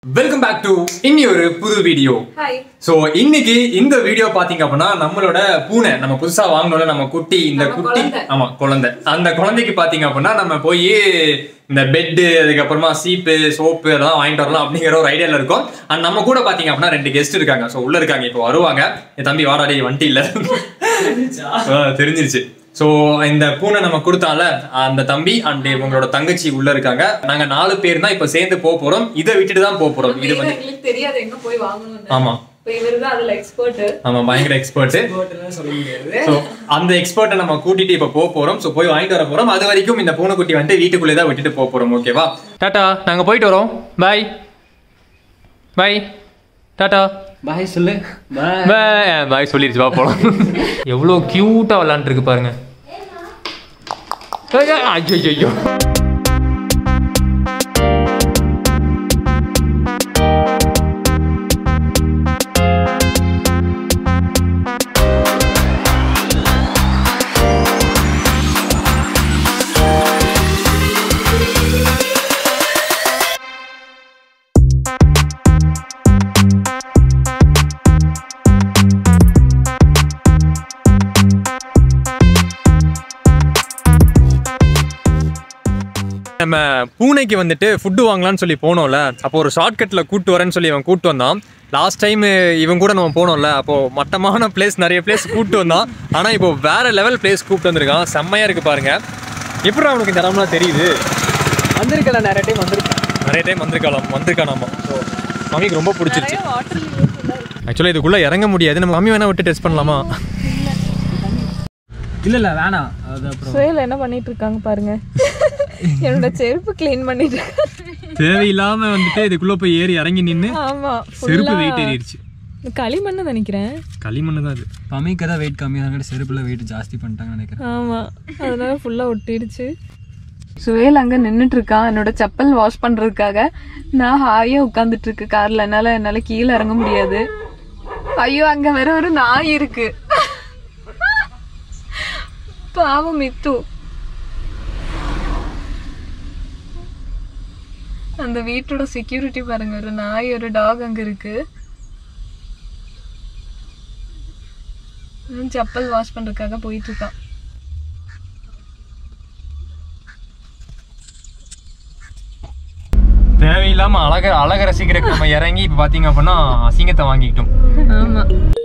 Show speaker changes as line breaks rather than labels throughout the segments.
Welcome back to இன்னி ஒரு புது வீடியோ
ஹாய்
சோ இன்னைக்கு இந்த வீடியோ பாத்தீங்க அப்படின்னா நம்மளோட பூனை நம்ம புதுசா வாங்கினோம்ல நம்ம குட்டி இந்த
நம்ம
குட்டி
குழந்தை.
ஆமா குழந்தை அந்த குழந்தைக்கு பாத்தீங்க அப்படின்னா நம்ம போய் இந்த பெட்டு அதுக்கப்புறமா சீப்பு சோப்பு அதெல்லாம் வாங்கிட்டு வரலாம் அப்படிங்கிற ஒரு ஐடியால இருக்கோம் அண்ட் நம்ம கூட பாத்தீங்க அப்படின்னா ரெண்டு கெஸ்ட் இருக்காங்க சோ உள்ள இருக்காங்க இப்போ வருவாங்க என் தம்பி வாடாடி வண்டி இல்ல ஆ, தெரிஞ்சிருச்சு சோ இந்த பூனை நம்ம கொடுத்தால அந்த தம்பி அண்ட் இவங்களோட தங்கச்சி உள்ள இருக்காங்க நாங்க நாலு பேர் தான் இப்ப சேர்ந்து போக போறோம் இதை விட்டுட்டு தான் போக போறோம் இது வந்து
எங்களுக்கு தெரியாது எங்க போய் வாங்கணும்னு
ஆமா
இப்போ இவர் தான் அதுல எக்ஸ்பர்ட்
ஆமா பயங்கர எக்ஸ்பர்ட் ஸோ அந்த எக்ஸ்பர்ட்டை நம்ம கூட்டிட்டு இப்ப போக போறோம் ஸோ போய் வாங்கிட்டு வர போறோம் அது வரைக்கும் இந்த பூனைக்குட்டி வந்துட்டு வீட்டுக்குள்ளே தான் விட்டுட்டு போக போறோம் ஓகேவா டாடா நாங்க போயிட்டு வரோம் பாய் பாய் டாடா
பாய் சொல்லு பாய்
பாய் பாய் சொல்லிருச்சு வா போலாம் எவ்வளோ கியூட்டா விளாண்டுருக்கு பாருங்க ஐயோ ஐயோ நம்ம பூனைக்கு வந்துட்டு ஃபுட்டு வாங்கலாம்னு சொல்லி போனோம்ல அப்போ ஒரு ஷார்ட்கட்டில் கூட்டு வரேன்னு சொல்லி அவன் கூட்டு வந்தான் லாஸ்ட் டைம் இவன் கூட நம்ம போனோம்ல அப்போ மட்டமான பிளேஸ் நிறைய பிளேஸ் கூப்பிட்டு வந்தான் ஆனால் இப்போ வேற லெவல் பிளேஸ் கூப்பிட்டு வந்திருக்கான் செம்மையா இருக்கு பாருங்க எப்படி அவனுக்கு இந்த இடம்லாம் தெரியுது
வந்திருக்கல நிறைய டைம் வந்திருக்கேன்
நிறைய டைம் வந்திருக்கலாம் வந்திருக்கானாமா ஸோ மம்மிக்கு ரொம்ப பிடிச்சிருச்சு
நிறைய வாட்டர்
ஆக்சுவலாக இதுக்குள்ளே இறங்க முடியாது நம்ம மம்மி வேணா விட்டு டெஸ்ட் பண்ணலாமா
இல்ல இல்ல வேணாம் அது அப்புறம்
சுயல் என்ன பண்ணிட்டு இருக்காங்க பாருங்க என்னோட செருப்பு க்ளீன் பண்ணிட்டு இருக்காங்க.
தேவையில்லாம வந்துட்டு இதுக்குள்ளே போய் ஏறி இறங்கி நின்று
ஆமா
செருப்பு
full-ஆ
வெயிட் ஏறிடுச்சு
களிமண்ணு நினைக்கிறேன்
களிமண்ணு தான் அது
பமிக்கு தான் வெயிட் கம்மி அதனால செருப்புல வெயிட் ஜாஸ்தி பண்ணிட்டாங்கன்னு நினைக்கிறேன்
ஆமா அதனால ஃபுல்லா ஒட்டிடுச்சு சுவேல் அங்க நின்னுட்டு இருக்கான் என்னோட செப்பல் வாஷ் பண்றதுக்காக நான் ஹாயா உட்கார்ந்துட்டு இருக்கு கார்ல என்னால என்னால கீழே இறங்க முடியாது ஐயோ அங்க வேற ஒரு நாய் இருக்கு பாவம் மித்து அந்த வீட்டோட செக்யூரிட்டி பாருங்க ஒரு நாய் ஒரு டாக் அங்க இருக்கு இவன் செப்பல் வாஷ் பண்றதுக்காக போயிட்டு இருக்கான்
தேவையில்லாம அழக அழக ரசிக்கிறதுக்கு நம்ம இறங்கி இப்ப பாத்தீங்க அப்படின்னா அசிங்கத்தை வாங்கிக்கிட்டோம்
ஆமா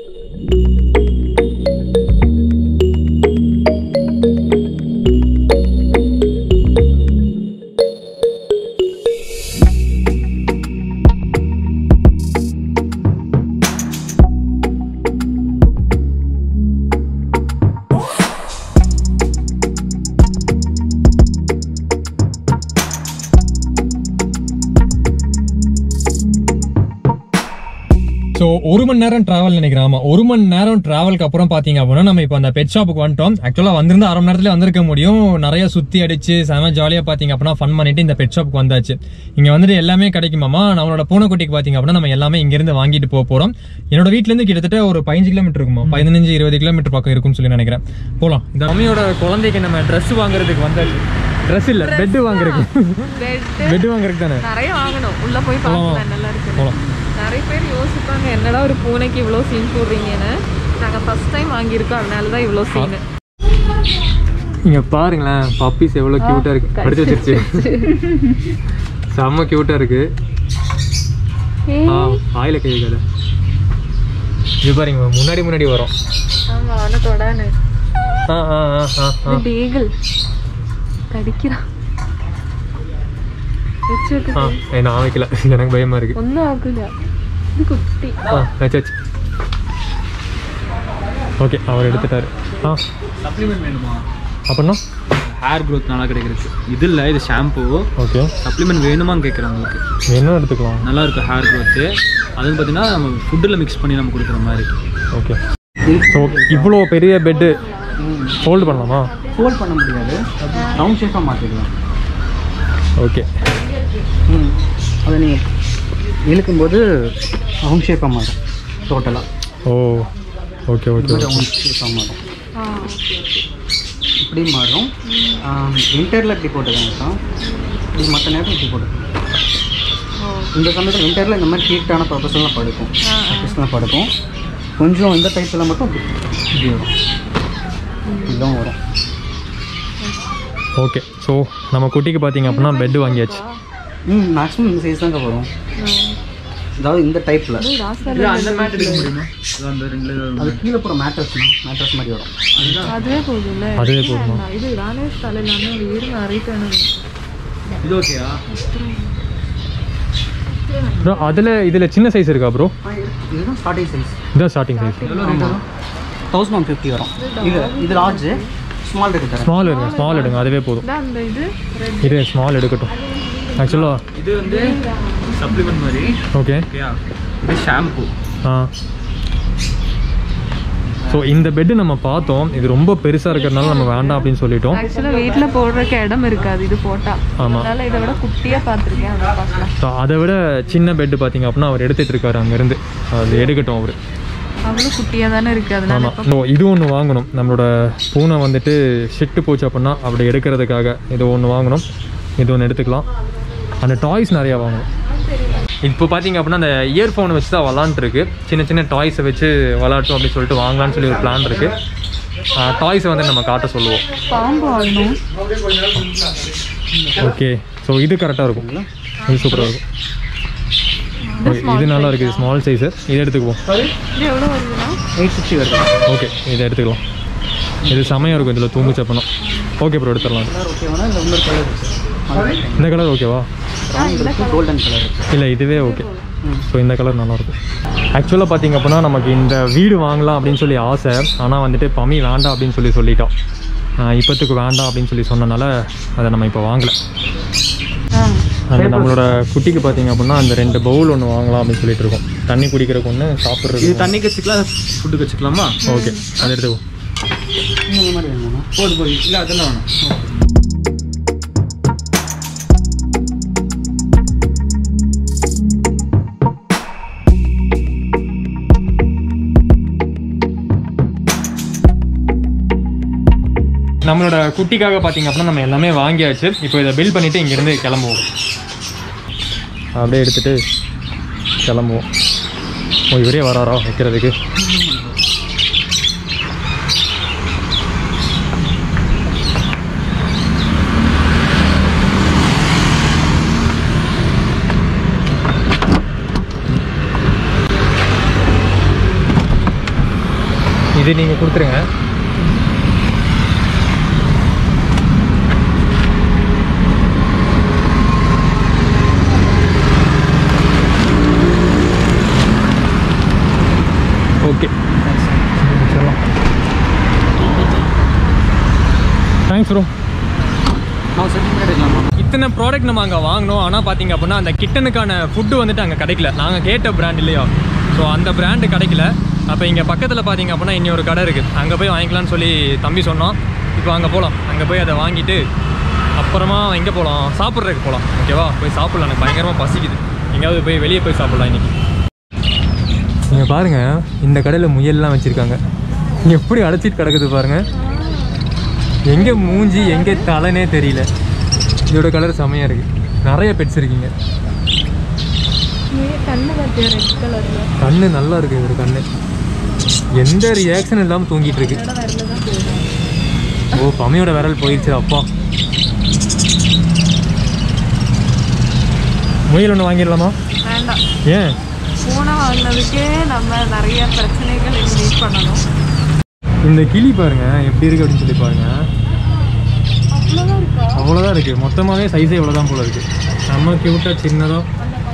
ஸோ ஒரு மணி நேரம் டிராவல் நினைக்கிறேன் ஆமா ஒரு மணி நேரம் டிராவலுக்கு அப்புறம் பாத்தீங்க அப்படின்னா நம்ம இப்போ அந்த பெட் ஷாப்புக்கு வந்துட்டோம் ஆக்சுவலா வந்திருந்தா அரை மணி நேரத்துல வந்திருக்க முடியும் நிறைய சுத்தி அடிச்சு செம ஜாலியா பாத்தீங்க அப்படின்னா ஃபன் பண்ணிட்டு இந்த பெட் ஷாப்புக்கு வந்தாச்சு இங்க வந்துட்டு எல்லாமே கிடைக்குமாமா நம்மளோட பூனைக்குட்டிக்கு பாத்தீங்க அப்படின்னா நம்ம எல்லாமே இங்க இருந்து வாங்கிட்டு போக போறோம் என்னோட வீட்ல இருந்து கிட்டத்தட்ட ஒரு பதினஞ்சு கிலோமீட்டர் இருக்குமா பதினஞ்சு இருபது கிலோமீட்டர் பக்கம் இருக்கும்னு சொல்லி நினைக்கிறேன் போலாம் இந்த மம்மியோட குழந்தைக்கு நம்ம ட்ரெஸ் வாங்குறதுக்கு வந்தாச்சு ட்ரெஸ் இல்ல பெட் வாங்குறதுக்கு
பெட்
பெட் வாங்குறதுக்கு தானே
நிறைய வாங்கணும் உள்ள போய் பார்க்கலாம் நல்லா இருக்கு
போலாம்
நிறைய பேர் யோசிப்பாங்க என்னடா ஒரு பூனைக்கு இவ்வளோ சீன் போடுறீங்கன்னு நாங்க ஃபர்ஸ்ட் டைம் வாங்கியிருக்கோம் அதனால தான் இவ்வளோ சீன்
இங்க பாருங்களேன் பப்பீஸ் எவ்வளவு கியூட்டா இருக்கு படிச்சு வச்சிருச்சு செம்ம கியூட்டா இருக்கு ஆ வாயில கை வைக்காத இது பாருங்க முன்னாடி முன்னாடி வரும்
ஆமா அவனை தொடானு
ஆ ஆ ஆ ஆ ஆ
டேகிள் கடிக்கிறான் வச்சு வைக்க
ஆ ஏய், நான் வைக்கல எனக்கு பயமா இருக்கு
ஒன்றும் ஆகுல இது குட்டி
ஆ வச்சாச்சு ஓகே அவர் எடுத்துட்டாரு ஆ
சப்ளிமெண்ட் வேணுமா
அப்படின்னா
ஹேர் growth நல்லா கிடைக்கிறது இது இல்லை இது ஷாம்பு
ஓகே
சப்ளிமெண்ட் வேணுமான்னு கேட்குறாங்க உங்களுக்கு
என்ன எடுத்துக்கலாம்
நல்லா இருக்கும் ஹேர் growth அது வந்து பார்த்தீங்கன்னா நம்ம ஃபுட்டில் மிக்ஸ் பண்ணி நம்ம கொடுக்குற மாதிரி
ஓகே ஸோ இவ்வளோ பெரிய பெட்டு ஹோல்டு பண்ணலாமா
ஃபோல்ட் பண்ண முடியாது ரவுண்ட் ஷேப்பாக மாற்றிக்கலாம்
ஓகே
ம் அதை நீங்கள் இழுக்கும்போது ரவுண்ட் ஷேப்பாக மாறும் டோட்டலாக
ஓ ஓகே ஓகே
ரவுண்ட் ஷேப்பாக மாறும் இப்படி மாறும் வின்டரில் இப்படி போட்டுக்கலாம் இப்படி மற்ற நேரம் இப்படி போட்டுக்கலாம்
இந்த சமயத்தில் விண்டரில் இந்த மாதிரி ஹீட்டான பர்பஸ்லாம் படுக்கும் பர்பஸ்லாம் படுக்கும் கொஞ்சம் இந்த டைப்பில் மட்டும் இப்படி இப்படி வரும் இப்படிலாம் வரும்
ஓகே ஸோ நம்ம குட்டிக்கு பார்த்தீங்க அப்படின்னா பெட் வாங்கியாச்சு
ம் மேக்ஸிமம் இந்த சைஸ் தாங்க வரும் அதாவது இந்த டைப்பில்
அந்த மேட் எடுக்க முடியுமா அதான் அந்த ரெண்டு
அது கீழே போகிற மேட்ரஸ் மேட்ரஸ் மாதிரி வரும்
அதுவே போதும்ல
அதுவே போதுமா
நான் இது நானே தலையிலான ஒரு இருங்க அரைக்கணும்
இது ஓகேயா
ப்ரோ அதில் இதில் சின்ன சைஸ் இருக்கா ப்ரோ
இதுதான் ஸ்டார்டிங் சைஸ்
இதுதான் starting size
thousand one fifty வரும் இது இது லார்ஜ் ஸ்மால் இருக்குது தரேன்
ஸ்மால் எடுங்க ஸ்மால் எடுங்க அதுவே போதும்
இதான் அந்த இது
இது ஸ்மால் எடுக்கட்டும் ஆக்சுவலாக
இது வந்து சப்ளிமெண்ட் மாதிரி
ஓகே
ஓகேயா இது ஷாம்பு
ஆ ஸோ இந்த பெட்டு நம்ம பார்த்தோம் இது ரொம்ப பெருசாக இருக்கிறதுனால நம்ம வேண்டாம் அப்படின்னு சொல்லிட்டோம்
ஆக்சுவலா வீட்ல போடுறதுக்கு இடம் இருக்காது இது போட்டா
ஆமாம்
அதனால இதை விட குட்டியா பார்த்துருக்கேன் அதை பார்க்கலாம்
ஸோ அதை விட சின்ன பெட்டு பார்த்தீங்க அப்படின்னா அவர் எடுத்துகிட்டு இருக்காரு அங்கேருந்து அது எடுக்கட்டும் அவர்
அவ்வளவு குட்டியா தானே இருக்கு அதனால
ஆமாம் ஸோ இது ஒன்று வாங்கணும் நம்மளோட பூனை வந்துட்டு ஷிட்டு போச்சு அப்படின்னா அப்படி எடுக்கிறதுக்காக இது ஒன்று வாங்கணும் இது ஒன்று எடுத்துக்கலாம் அந்த டாய்ஸ் நிறையா வாங்கணும் இப்போ பார்த்தீங்க அப்படின்னா அந்த இயர்ஃபோனை வச்சு தான் விளாண்டுருக்கு சின்ன சின்ன டாய்ஸை வச்சு விளாட்டும் அப்படின்னு சொல்லிட்டு வாங்கலாம்னு சொல்லி ஒரு பிளான் இருக்குது டாய்ஸை வந்து நம்ம காட்ட சொல்லுவோம்
பாம்பு வாங்கணும்
ஓகே ஸோ இது கரெக்டாக இருக்கும் இது சூப்பராக இருக்கும் Okay, இது நல்லா இருக்குது ஸ்மால் சைஸு இதை எடுத்துக்குவோம்
இது எவ்வளவு வருதுன்னா
எயிட் ஃபிஃப்டி வருது
ஓகே இதை எடுத்துக்கலாம் இது செமையாக இருக்கும் இதில் தூங்கு சப்பனம் ஓகே ப்ரோ எடுத்துடலாம்
கலர் ஓகேவானா இல்லை இன்னொரு கலர் இருக்குது
இந்த கலர் ஓகேவா
கோல்டன் கலர்
இல்லை இதுவே ஓகே ஸோ இந்த கலர் நல்லாயிருக்கும் ஆக்சுவலாக பார்த்தீங்க அப்படின்னா நமக்கு இந்த வீடு வாங்கலாம் அப்படின்னு சொல்லி ஆசை ஆனால் வந்துட்டு பமி வேண்டாம் அப்படின்னு சொல்லி சொல்லிட்டோம் ஆஹ் இப்போத்துக்கு வேண்டாம் அப்படின்னு சொல்லி சொன்னனால அதை நம்ம இப்போ வாங்கலை அந்த நம்மளோட குட்டிக்கு பார்த்தீங்க அப்படின்னா அந்த ரெண்டு பவுல் ஒன்று வாங்கலாம் அப்படின்னு சொல்லிட்டு இருக்கோம் தண்ணி குடிக்கிறதுக்கு ஒன்று
இது
சாப்பிட்றது
தண்ணிக்கு வச்சுக்கலாம் ஃபுட்டுக்கு வச்சுக்கலாமா
ஓகே அதை எடுத்துக்குவோம்
இந்த மாதிரி வேணுமா
போது போது இல்லை அதெல்லாம் வேணும்
நம்மளோட குட்டிக்காக பார்த்தீங்க அப்படின்னா நம்ம எல்லாமே வாங்கியாச்சு இப்போ இதை பில் பண்ணிவிட்டு இங்கேருந்து கிளம்புவோம் அப்படியே எடுத்துகிட்டு கிளம்புவோம் ஓ இவரே வராரா வைக்கிறதுக்கு இது நீங்கள் கொடுத்துருங்க ஓகே தேங்க்ஸ் ப்ரோ
நான் சர்டிஃபிகேட் எடுக்கலாமா
இத்தனை ப்ராடக்ட் நம்ம அங்கே வாங்கினோம் ஆனால் பார்த்தீங்க அப்படின்னா அந்த கிட்டனுக்கான ஃபுட்டு வந்துட்டு அங்கே கிடைக்கல நாங்கள் கேட்ட பிராண்ட் இல்லையா ஸோ அந்த பிராண்டு கிடைக்கல அப்போ இங்கே பக்கத்தில் பார்த்தீங்க அப்படின்னா இனி ஒரு கடை இருக்குது அங்கே போய் வாங்கிக்கலாம்னு சொல்லி தம்பி சொன்னோம் இப்போ அங்கே போகலாம் அங்கே போய் அதை வாங்கிட்டு அப்புறமா எங்கே போகலாம் சாப்பிட்றதுக்கு போகலாம் ஓகேவா போய் சாப்பிட்லாம் எனக்கு பயங்கரமாக பசிக்குது எங்கேயாவது போய் வெளியே போய் சாப்பிட்லாம் இன்னைக்கு நீங்கள் பாருங்கள் இந்த கடையில் முயல்லாம் வச்சுருக்காங்க எப்படி அடைச்சிட்டு கிடக்குது பாருங்கள் எங்கே மூஞ்சி எங்கே தலைனே தெரியல இதோட கலர் செமையாக இருக்குது நிறைய பெட்ஸ் இருக்கீங்க
கண்ணு பார்த்தியா ரெட் கலர்ல
கண்ணு நல்லா இருக்கு இவர் கண்ணு எந்த ரியாக்ஷன் இல்லாமல் தூங்கிட்டு இருக்கு ஓ பம்மியோட விரல் போயிடுச்சு அப்பா முயல் ஒன்று வாங்கிடலாமா
வேண்டாம்
ஏன்
பூனை வாங்கினதுக்கே நம்ம நிறைய பிரச்சனைகள் மீட் பண்ணணும்
இந்த கிளி பாருங்க எப்படி இருக்கு அப்படின்னு சொல்லி பாருங்க
அவ்வளோதான் இருக்கா
அவ்வளோதான் இருக்கு மொத்தமாகவே சைஸே இவ்வளோதான் போல இருக்கு நம்ம கியூட்டாக சின்னதாக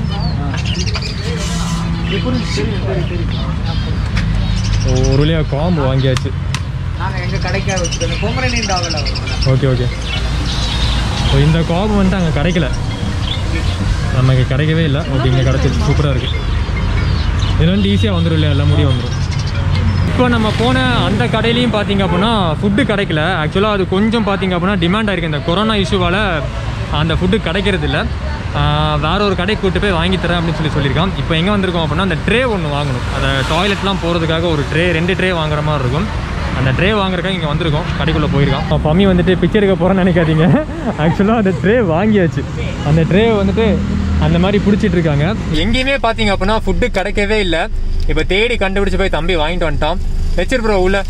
ஒரு வழியாக காம்பு வாங்கியாச்சு
நாங்கள் எங்கள் கடைக்காக வச்சுருக்கோம் பொம்மரனி டாகில் வரும்
ஓகே ஓகே ஸோ இந்த காபு வந்துட்டு அங்கே கிடைக்கல நமக்கு கிடைக்கவே இல்லை ஓகே இங்கே கிடச்சிருச்சு சூப்பராக இருக்குது இது வந்து ஈஸியாக வந்துடும் இல்லையா எல்லா முடியும் வந்துடும் இப்போ நம்ம போன அந்த கடையிலையும் பார்த்தீங்க அப்படின்னா ஃபுட்டு கிடைக்கல ஆக்சுவலாக அது கொஞ்சம் பார்த்தீங்க அப்படின்னா டிமாண்ட் ஆயிருக்கு இந்த கொரோனா இஷ்யூவால் அந்த ஃபுட்டு கிடைக்கிறது இல்லை வேற ஒரு கடைக்கு கூட்டு போய் வாங்கி தரேன் அப்படின்னு சொல்லி சொல்லியிருக்கான் இப்போ எங்கே வந்திருக்கோம் அப்படின்னா அந்த ட்ரே ஒன்று வாங்கணும் அந்த டாய்லெட்லாம் போகிறதுக்காக ஒரு ட்ரே ரெண்டு ட்ரே வாங்குற மாதிரி இருக்கும் அந்த ட்ரே வாங்குறதுக்காக இங்கே வந்திருக்கோம் கடைக்குள்ளே போயிருக்கான் பம்மி வந்துட்டு பிச்சை எடுக்க போகிறேன்னு நினைக்காதீங்க ஆக்சுவலாக அந்த ட்ரே வாங்கியாச்சு அந்த ட்ரே வந்துட்டு அந்த மாதிரி பிடிச்சிட்டு இருக்காங்க எங்கேயுமே பார்த்தீங்க அப்படின்னா ஃபுட்டு கிடைக்கவே இல்லை இப்போ தேடி கண்டுபிடிச்சு போய் தம்பி வாங்கிட்டு வந்துட்டான் வச்சிரு ப்ரோ உள்ள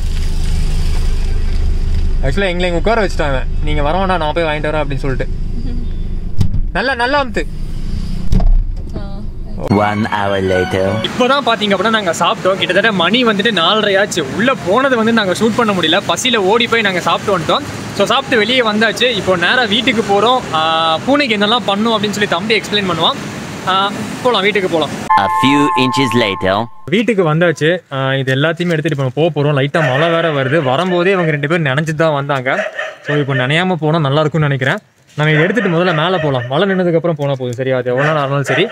ஆக்சுவலாக எங்களை இங்கே உட்கார வச்சுட்டாங்க நீங்கள் வரவேண்டா நான் போய் வாங்கிட்டு வரேன் அப்படின்னு சொல்லிட்டு நல்லா நல்லா அமுத்து
One hour later.
இப்போதான் பாத்தீங்க அப்படின்னா நாங்க சாப்பிட்டோம் கிட்டத்தட்ட மணி வந்துட்டு நாலரை ஆச்சு உள்ள போனது வந்து நாங்க ஷூட் பண்ண முடியல பசியில ஓடி போய் நாங்க சாப்பிட்டு வந்துட்டோம் ஸோ சாப்பிட்டு வெளியே வந்தாச்சு இப்போ நேரா வீட்டுக்கு போறோம் ஆஹ் பூனைக்கு என்னெல்லாம் பண்ணும் அப்படின்னு சொல்லி தம்பி எக்ஸ்பிளைன் பண்ணுவான் ஆஹ் போலாம் வீட்டுக்கு போலாம்
A few inches later.
வீட்டுக்கு வந்தாச்சு ஆஹ் இது எல்லாத்தையுமே எடுத்துட்டு இப்போ போக போறோம் லைட்டா மழை வேற வருது வரும்போதே இவங்க ரெண்டு பேரும் நினைச்சிட்டு தான் வந்தாங்க ஸோ இப்போ நினையாம போனா நல்லா இருக்கும்னு நினைக்கிறேன் நம்ம இதை எடுத்துட்டு முதல்ல மேலே போகலாம் மழை நின்னதுக்கு அப்புறம் போனா போதும் சரியா அது எவ்வளோ நேரம் ஆனாலும் சரி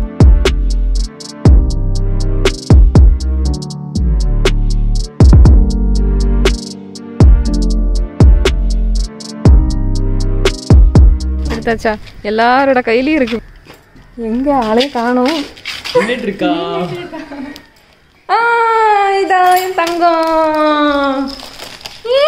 எடுத்தாச்சா எல்லாரோட கையிலயும் இருக்கு எங்க ஆளே காணோம்
இருக்கா
ஆ, இதா என் தங்கம் ஏ?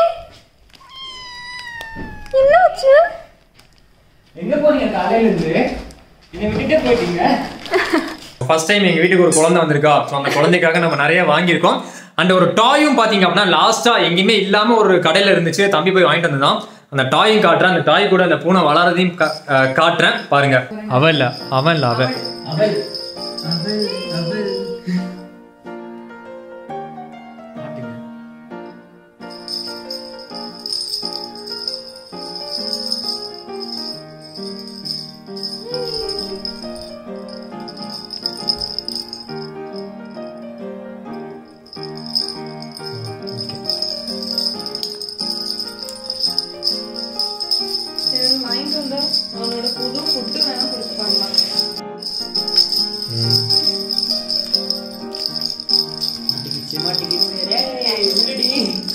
என்னாச்சு
எங்க போனீங்க காலையில இருந்து என்னை விட்டுட்டே போயிட்டீங்க
ஃபர்ஸ்ட் டைம் எங்க வீட்டுக்கு ஒரு குழந்தை வந்திருக்கா ஸோ அந்த குழந்தைக்காக நம்ம நிறைய வாங்கியிருக்கோம் அண்ட் ஒரு டாயும் பாத்தீங்க அப்படின்னா லாஸ்டா எங்கேயுமே இல்லாம ஒரு கடையில இருந்துச்சு தம்பி போய் வாங்கிட்டு வந்தான் அந்த டாயும் காட்டுறேன் அந்த டாய் கூட அந்த பூனை வளரதையும் கா- அஹ் காட்டுறேன் பாருங்க அவன் இல்ல அவன் இல்ல அவன்
அவள் அவள் அவள்
வாங்கிட்டு வந்தா அவனோட புது ஃபுட்டு வேணா கொடுத்து பண்ணலாம்
மாட்டிக்கிச்சு மாட்டிக்கிச்சு ரேய், விடுடி.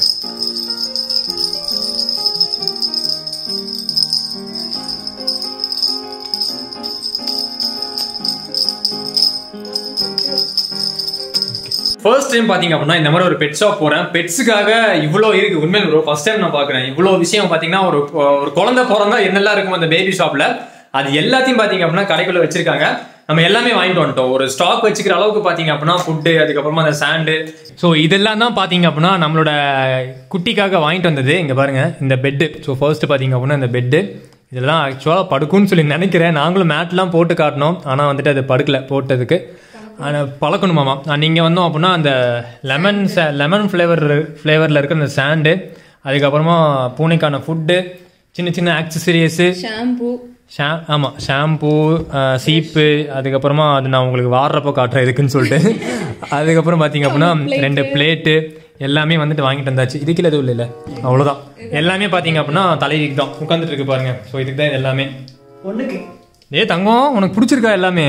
ஃபர்ஸ்ட் டைம் பாத்தீங்க அப்படின்னா இந்த மாதிரி ஒரு பெட் ஷாப் போறேன் பெட்ஸுக்காக இவ்வளோ இருக்கு உண்மையில ப்ரோ ஃபர்ஸ்ட் டைம் நான் பாக்குறேன் இவ்வளோ விஷயம் பாத்தீங்கன்னா ஒரு ஒரு குழந்தை பிறந்தா என்னெல்லாம் இருக்கும் அந்த பேபி ஷாப்ல அது எல்லாத்தையும் பாத்தீங்க அப்படின்னா கடைக்குள்ள வச்சிருக்காங்க நம்ம எல்லாமே வாங்கிட்டு வந்துட்டோம் ஒரு ஸ்டாக் வச்சுக்கிற அளவுக்கு பாத்தீங்க அப்படின்னா ஃபுட்டு அதுக்கப்புறமா அந்த சாண்டு ஸோ இதெல்லாம் தான் பாத்தீங்க அப்படின்னா நம்மளோட குட்டிக்காக வாங்கிட்டு வந்தது இங்க பாருங்க இந்த பெட்டு ஸோ ஃபர்ஸ்ட் பாத்தீங்க அப்படின்னா இந்த பெட்டு இதெல்லாம் ஆக்சுவலாக படுக்கும்னு சொல்லி நினைக்கிறேன் நாங்களும் மேட்லாம் போட்டு காட்டினோம் ஆனால் வந்துட்டு அது படுக்கல போட்டதுக்கு ஆனால் பழக்கணுமாமா நீங்கள் வந்தோம் அப்படின்னா அந்த லெமன் லெமன் ஃப்ளேவர் ஃப்ளேவரில் இருக்கிற அந்த சாண்டு அதுக்கப்புறமா பூனைக்கான ஃபுட்டு சின்ன சின்ன ஆக்சசரிஸு
ஷாம்பு
ஷா ஆமாம் ஷாம்பு சீப்பு அதுக்கப்புறமா அது நான் உங்களுக்கு வாடுறப்போ காட்டுறேன் எதுக்குன்னு சொல்லிட்டு அதுக்கப்புறம் பார்த்தீங்க அப்படின்னா ரெண்டு பிளேட்டு எல்லாமே வந்துட்டு வாங்கிட்டு வந்தாச்சு இதுக்கு எதுவும் இல்லை அவ்வளோதான் எல்லாமே பார்த்தீங்க அப்படின்னா தலைவிக்கு தான் உட்காந்துட்டு இருக்கு பாருங்க ஸோ இதுக்கு தான் இது எல்லாமே
பொண்ணுக்கு
ஏ தங்கம் உனக்கு பிடிச்சிருக்கா எல்லாமே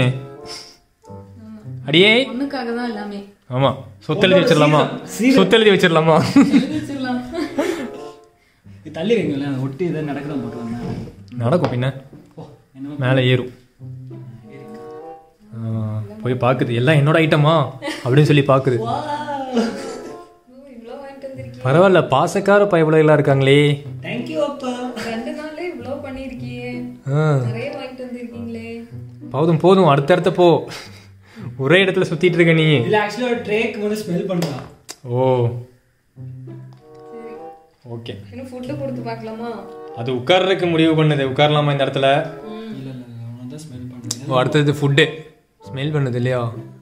அடியே
பொண்ணுக்காக தான் எல்லாமே
ஆமா சொத்து எழுதி வச்சிடலாமா சொத்து எழுதி வச்சிடலாமா
இது தள்ளி வைங்களேன் ஒட்டி இதை நடக்கிறோம் போட்டுருவாங்க
நடக்கும் பின்ன
என்னமோ
மேலே ஏறும் ஆ, போய் பார்க்குது எல்லாம் என்னோட ஐட்டமா அப்படின்னு சொல்லி பார்க்குது
இவ்வளோ வாங்கிட்டு வந்திருக்கீங்க
பரவாயில்ல பாசக்கார பயபுலைகளாக இருக்காங்களே
தேங்க்யூ அப்பா
ரெண்டு நாள்ல இவ்வளோ பண்ணியிருக்கியே
ஆ,
நிறைய வாங்கிட்டு வந்திருக்கீங்களே
போதும் போதும் அடுத்தடுத்த போ ஒரே இடத்துல சுத்திட்டு இருக்க நீ
இதுல ஆக்சுவலி ஒரு ட்ரேக்கு வந்து ஸ்மெல் பண்ணலாம்
ஓ ஓகே
இன்னும் ஃபுட்டு கொடுத்து பார்க்கலாமா
அது உட்கார்றதுக்கு முடிவு பண்ணுது உட்காரலாமா இந்த இடத்துல
இல்ல இல்ல இல்ல அவனை தான் ஸ்மெல் பண்ணுறேன்
ஓ, அடுத்தது ஃபுட்டு ஸ்மெல் பண்ணுது இல்லையா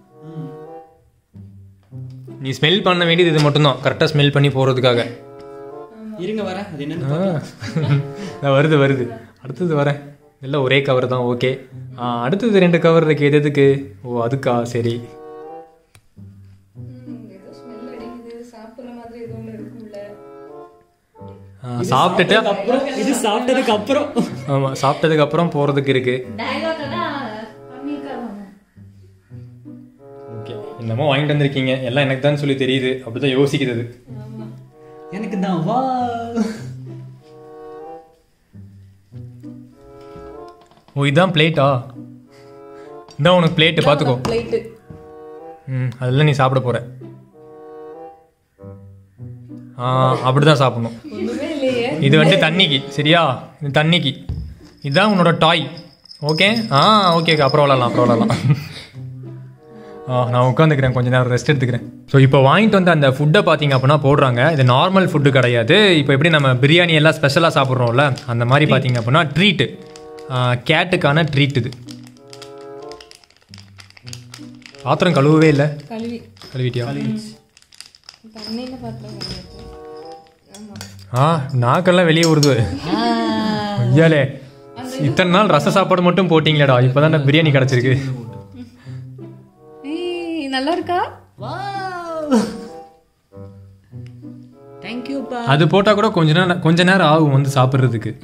நீ ஸ்மெல் பண்ண வேண்டியது இது மட்டும்தான் கரெக்டாக ஸ்மெல் பண்ணி போகிறதுக்காக
இருங்க வரேன் அது என்னன்னு பார்க்கலாம்.
நான் வருது வருது அடுத்தது வரேன் எல்லாம் ஒரே கவர் தான் ஓகே அடுத்தது ரெண்டு கவர் இருக்கு எது எதுக்கு ஓ அதுக்கா சரி
ஏதோ ஸ்மெல் அடிக்குது சாப்பிட்ற மாதிரி ஏதோ ஒன்று இருக்கும்ல
ஆ, சாப்பிட்டுட்டு
அப்புறம் இது சாப்பிட்டதுக்கு அப்புறம்
ஆமாம் சாப்பிட்டதுக்கு அப்புறம் போகிறதுக்கு இருக்கு ஓகே என்னமோ வாங்கிட்டு வந்திருக்கீங்க எல்லாம் எனக்கு தான் சொல்லி தெரியுது அப்படிதான் யோசிக்கிறது
எனக்கு தான் வா
ஓ இதுதான் பிளேட்டா இதான் உனக்கு பிளேட்டு பார்த்துக்கோ
பிளேட்டு
ம் அதெல்லாம் நீ சாப்பிட போற ஆ அப்படிதான் சாப்பிடணும்
ஒன்றுமே இல்லையே
இது வந்து தண்ணிக்கு சரியா இது தண்ணிக்கு இதுதான் உன்னோட டாய் ஓகே ஆ ஓகே ஓகே அப்புறம் விளாட்லாம் அப்புறம் விளாட்லாம் ஆ நான் உட்காந்துக்கிறேன் கொஞ்ச நேரம் ரெஸ்ட் எடுத்துக்கிறேன் ஸோ இப்போ வாங்கிட்டு வந்து அந்த ஃபுட்டை பார்த்தீங்க அப்படின்னா போடுறாங்க இது நார்மல் ஃபுட்டு கிடையாது இப்போ எப்படி நம்ம பிரியாணி எல்லாம் ஸ்பெஷலாக சாப்பிட்றோம்ல அந்த மாதிரி பார்த்தீங்க அப்படின்னா ட்ரீட்டு கேட்டுக்கான ட்ரீட் இது பாத்திரம் கழுவவே இல்லை
கழுவி
கழுவிட்டியா
தண்ணியில் பாத்திரம்
ஆ நாக்கெல்லாம் வெளியே வருது ஐயாலே இத்தனை நாள் ரச சாப்பாடு மட்டும் போட்டிங்களேடா இப்போதான் பிரியாணி கிடச்சிருக்கு
ஏய் நல்லா இருக்கா
தேங்க்யூப்பா
அது போட்டால் கூட கொஞ்ச நேரம் கொஞ்ச நேரம் ஆகும் வந்து சாப்பிட்றதுக்கு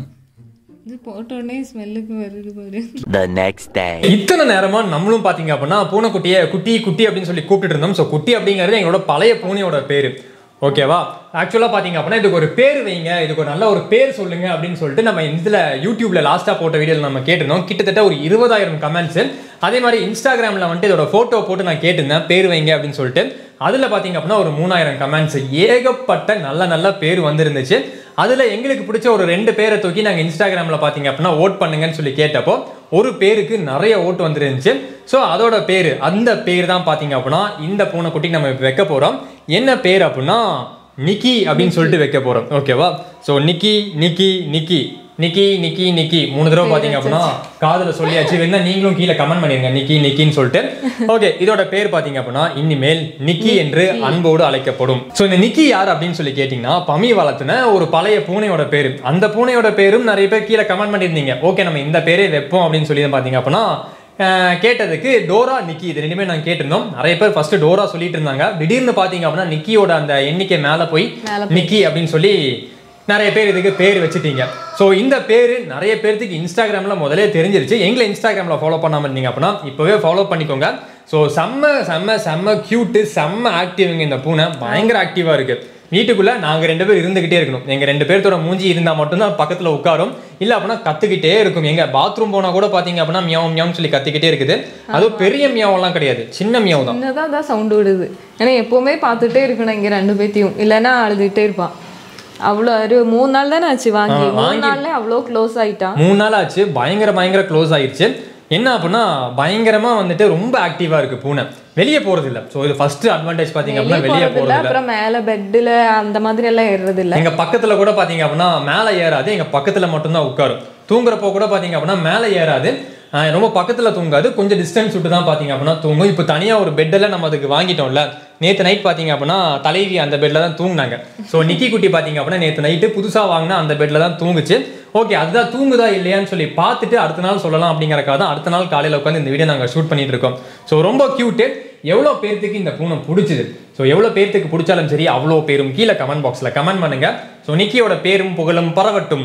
இது போட்ட உடனே ஸ்மெல்லுக்கு வருது பாரு
The next day.
இத்தனை நேரமா நம்மளும் பாத்தீங்க அப்படின்னா பூனைக்குட்டியை குட்டி குட்டி அப்படின்னு சொல்லி கூப்பிட்டு இருந்தோம் ஸோ குட்டி அப்படிங்கிறது எங்களோட பழைய பூனையோட பேரு ஓகேவா ஆக்சுவலாக பார்த்தீங்க அப்படின்னா இதுக்கு ஒரு பேர் வைங்க இதுக்கு ஒரு நல்ல ஒரு பேர் சொல்லுங்க அப்படின்னு சொல்லிட்டு நம்ம இதில் யூடியூப்ல லாஸ்ட்டாக போட்ட வீடியோவில் நம்ம கேட்டிருந்தோம் கிட்டத்தட்ட ஒரு இருபதாயிரம் கமெண்ட்ஸ் அதே மாதிரி இன்ஸ்டாகிராமில் வந்துட்டு இதோட ஃபோட்டோ போட்டு நான் கேட்டிருந்தேன் பேர் வைங்க அப்படின்னு சொல்லிட்டு அதில் பார்த்தீங்க அப்படின்னா ஒரு மூணாயிரம் கமெண்ட்ஸ் ஏகப்பட்ட நல்ல நல்ல பேர் வந்திருந்துச்சு அதில் எங்களுக்கு பிடிச்ச ஒரு ரெண்டு பேரை தூக்கி நாங்கள் இன்ஸ்டாகிராமில் பார்த்தீங்க அப்படின்னா ஓட் பண்ணுங்கன்னு சொல்லி கேட்டப்போ ஒரு பேருக்கு நிறைய ஓட்டு வந்துருந்துச்சு ஸோ அதோட பேர் அந்த பேர் தான் பார்த்தீங்க அப்படின்னா இந்த பூனைக்குட்டிக்கு நம்ம இப்ப வைக்க போகிறோம் என்ன பேர் அப்படின்னா நிக்கி அப்படின்னு சொல்லிட்டு வைக்க போகிறோம் ஓகேவா ஸோ நிக்கி நிக்கி நிக்கி நிக்கி நிக்கி நிக்கி மூணு தடவை பார்த்தீங்க அப்படின்னா காதுல சொல்லியாச்சு வேணா நீங்களும் கீழே கமெண்ட் பண்ணிருங்க நிக்கி நிக்கின்னு சொல்லிட்டு ஓகே இதோட பேர் பார்த்தீங்க அப்படின்னா இனிமேல் நிக்கி என்று அன்போடு அழைக்கப்படும் ஸோ இந்த நிக்கி யார் அப்படின்னு சொல்லி கேட்டிங்கன்னா பமி வளர்த்துன ஒரு பழைய பூனையோட பேரு அந்த பூனையோட பேரும் நிறைய பேர் கீழே கமெண்ட் பண்ணியிருந்தீங்க ஓகே நம்ம இந்த பேரே வைப்போம் அப்படின்னு சொல்லி பார்த்தீங்க அப்படின்னா அஹ், கேட்டதுக்கு டோரா நிக்கி இது ரெண்டுமே நாங்கள் கேட்டிருந்தோம் நிறைய பேர் ஃபர்ஸ்ட் டோரா சொல்லிட்டு இருந்தாங்க திடீர்னு பார்த்தீங்க அப்படின்னா நிக்கியோட அந்த எண்ணிக்கை மேலே போய் நிக்கி அப்படின்னு சொல்லி நிறைய பேர் இதுக்கு பேர் வச்சுட்டீங்க ஸோ இந்த பேர் நிறைய பேர்த்துக்கு இன்ஸ்டாகிராமில் முதலே தெரிஞ்சிருச்சு எங்களை இன்ஸ்டாகிராமில் ஃபாலோ பண்ணாமல் இருந்தீங்க அப்படின்னா இப்போவே ஃபாலோ பண்ணிக்கோங்க ஸோ செம்ம செம்ம செம்ம க்யூட்டு செம்ம ஆக்டிவ்ங்க இந்த பூனை பயங்கர ஆக்டிவாக இருக்குது வீட்டுக்குள்ளே நாங்கள் ரெண்டு பேர் இருந்துக்கிட்டே இருக்கணும் எங்கள் ரெண்டு பேர்த்தோட மூஞ்சி இருந்தால் மட்டும்தான் பக்கத்தில் உட்காரும் இல்லை அப்படின்னா கற்றுக்கிட்டே இருக்கும் எங்கள் பாத்ரூம் போனால் கூட பார்த்தீங்க அப்படின்னா மியாவும் மியாவும் சொல்லி கத்திக்கிட்டே இருக்குது அதுவும் பெரிய மியாவெல்லாம் கிடையாது சின்ன மியாவு தான்
சின்னதாக தான் சவுண்டு விடுது ஏன்னா எப்போவுமே பார்த்துட்டே இருக்கணும் இங்கே ரெண்டு பேத்தையும் இல்லைன்னா அழுதுகிட்டே இருப்பான் அவ்வளோ ஒரு மூணு நாள் தானே ஆச்சு வாங்கி மூணு நாள்ல அவ்வளோ க்ளோஸ் ஆயிட்டான்
மூணு நாள் ஆச்சு பயங்கர பயங்கர க்ளோஸ் ஆயிடுச்சு என்ன அப்படின்னா பயங்கரமா வந்துட்டு ரொம்ப ஆக்டிவா இருக்கு பூனை வெளியே போறது இல்ல ஸோ இது ஃபர்ஸ்ட் அட்வான்டேஜ் பாத்தீங்க அப்படின்னா வெளியே
போறது இல்ல
போறது இல்ல
அப்புறம் மேல பெட்ல அந்த மாதிரி எல்லாம் ஏறுறது இல்ல
எங்க பக்கத்துல கூட பாத்தீங்க அப்படின்னா மேலே ஏறாது எங்க பக்கத்துல மட்டும்தான் உட்காரும் தூங்குறப்போ கூட பாத்தீங்க அப்படின்னா மேலே ஏறாது ஆஹ் ரொம்ப பக்கத்துல தூங்காது கொஞ்சம் டிஸ்டன்ஸ் விட்டு தான் பாத்தீங்க அப்படின்னா தூங்கும் இப்போ தனியா ஒரு பெட்டெல்லாம் நம்ம அதுக்கு வாங்கிட்டோம்ல நேத்து நைட் பாத்தீங்க அப்படின்னா தலைவி அந்த பெட்ல தான் தூங்குனாங்க ஸோ நிக்கி குட்டி பாத்தீங்க அப்படின்னா நேத்து நைட்டு புதுசா வாங்கினா அந்த பெட்ல தான் தூங்குச்சு ஓகே அதுதான் தூங்குதா இல்லையான்னு சொல்லி பார்த்துட்டு அடுத்த நாள் சொல்லலாம் அப்படிங்கறக்காக தான் அடுத்த நாள் காலையில உட்காந்து இந்த வீடியோ நாங்க ஷூட் பண்ணிட்டு இருக்கோம் ஸோ ரொம்ப கியூட்டு எவ்வளோ பேர்த்துக்கு இந்த பூனை பிடிச்சது ஸோ எவ்வளோ பேர்த்துக்கு பிடிச்சாலும் சரி அவ்வளோ பேரும் கீழே கமெண்ட் பாக்ஸில் கமெண்ட் பண்ணுங்க ஸோ நிக்கியோட பேரும் புகழும் பரவட்டும்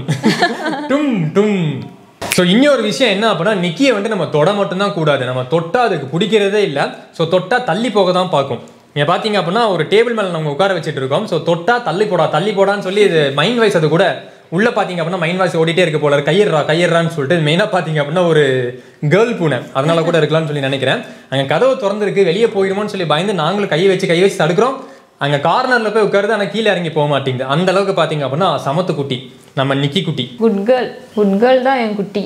டும் டும் ஸோ இன்னொரு விஷயம் என்ன அப்படின்னா நிக்கியை வந்து நம்ம தொட மட்டும்தான் கூடாது நம்ம தொட்டா அதுக்கு பிடிக்கிறதே இல்லை ஸோ தொட்டா தள்ளி போக தான் பார்க்கும் நீங்க பார்த்தீங்க அப்படின்னா ஒரு டேபிள் மேலே நம்ம உட்கார வச்சுட்டு இருக்கோம் ஸோ தொட்டா தள்ளி போடா தள்ளி போடான்னு சொல்லி இது மைண்ட் வைஸ் அது கூட உள்ள பாத்தீங்க அப்படின்னா மைண்ட் வாய்ஸ் ஓடிட்டே இருக்கு போல கையறா கையறான்னு சொல்லிட்டு மெயினா பாத்தீங்க அப்படின்னா ஒரு கேர்ள் பூனை அதனால கூட இருக்கலாம்னு சொல்லி நினைக்கிறேன் அங்க கதவு திறந்திருக்கு வெளியே போயிடுமோன்னு சொல்லி பயந்து நாங்களும் கையை வச்சு கையை வச்சு தடுக்கிறோம் அங்க கார்னர்ல போய் உட்காருது ஆனா கீழே இறங்கி போக மாட்டேங்குது அந்த அளவுக்கு பாத்தீங்க அப்படின்னா சமத்து குட்டி நம்ம நிக்கி குட்டி
குட் கேர்ள் குட் கேர்ள் தான் என் குட்டி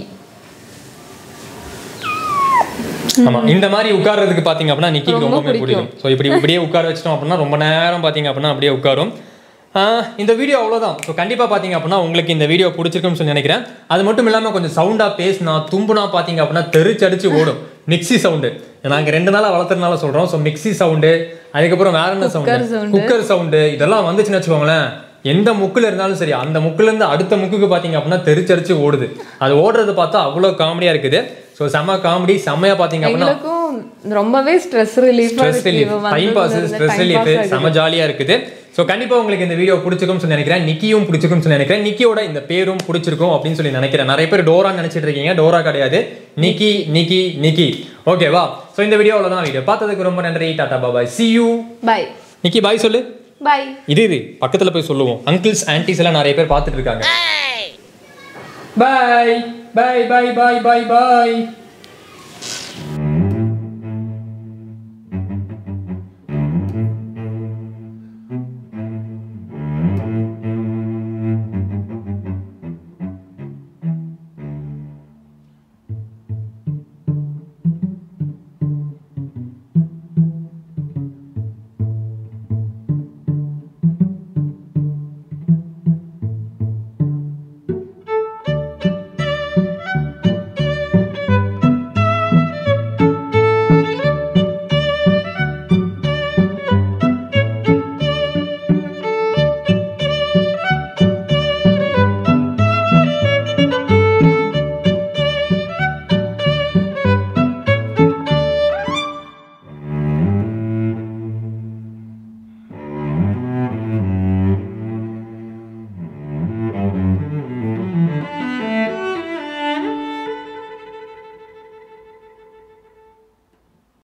ஆமா இந்த மாதிரி உட்கார்றதுக்கு பாத்தீங்க அப்படின்னா நிக்கிக்கு
ரொம்ப
ரொம்பவே பிடிக்கும் ஸோ இப்படி இப்படியே உட்கார வச்சிட்டோம் அப்படின்னா ரொம்ப நேரம் பாத்தீங்க அப்படின்னா அப்படியே உட்காரும் ஆஹ் இந்த வீடியோ அவ்வளோதான் ஸோ கண்டிப்பாக பார்த்தீங்க அப்படின்னா உங்களுக்கு இந்த வீடியோ பிடிச்சிருக்குன்னு சொல்லி நினைக்கிறேன் அது மட்டும் இல்லாமல் கொஞ்சம் சவுண்டாக பேசினா தும்புனா பார்த்தீங்க அப்படின்னா தெரிச்சடிச்சு ஓடும் மிக்ஸி சவுண்டு நாங்கள் ரெண்டு நாளாக வளர்த்துறதுனால சொல்கிறோம் ஸோ மிக்ஸி சவுண்டு அதுக்கப்புறம் வேற என்ன சவுண்டு
sound.
குக்கர் சவுண்டு இதெல்லாம் வந்துச்சுன்னு வச்சுக்கோங்களேன் எந்த முக்குல இருந்தாலும் சரி அந்த முக்குல இருந்து அடுத்த முக்குக்கு பாத்தீங்க அப்படின்னா தெரிச்சரிச்சு ஓடுது அது ஓடுறது பார்த்தா அவ்வளோ காமெடியா இருக்குது ஸோ செம்ம காமெடி செம்மையா பாத்தீங்க அப்படின்னா
எங்களுக்கும் ரொம்பவே ஸ்ட்ரெஸ் ரிலீஃபா
stress relief time pass stress relief செம ஜாலியா இருக்குது ஸோ கண்டிப்பா உங்களுக்கு இந்த வீடியோ பிடிச்சிருக்கும்னு சொல்லி நினைக்கிறேன் நிக்கியும் பிடிச்சிருக்கும்னு சொல்லி நினைக்கிறேன் நிக்கியோட இந்த பேரும் பிடிச்சிருக்கும் அப்படின்னு சொல்லி நினைக்கிறேன் நிறைய பேர் டோரான்னு நினைச்சிட்டு இருக்கீங்க டோரா கிடையாது நிக்கி நிக்கி நிக்கி ஓகேவா ஸோ இந்த வீடியோ அவ்வளோதான் வீடியோ பார்த்ததுக்கு ரொம்ப நன்றி tata bye bye see you
bye
Nikki bye சொல்லு
பை
இது இது பக்கத்துல போய் சொல்லுவோம் அங்கிள்ஸ் ஆன்டிஸ் எல்லாம் நிறைய பேர் பார்த்துட்டு இருக்காங்க பாய் பாய் பாய் பாய் பாய் பாய்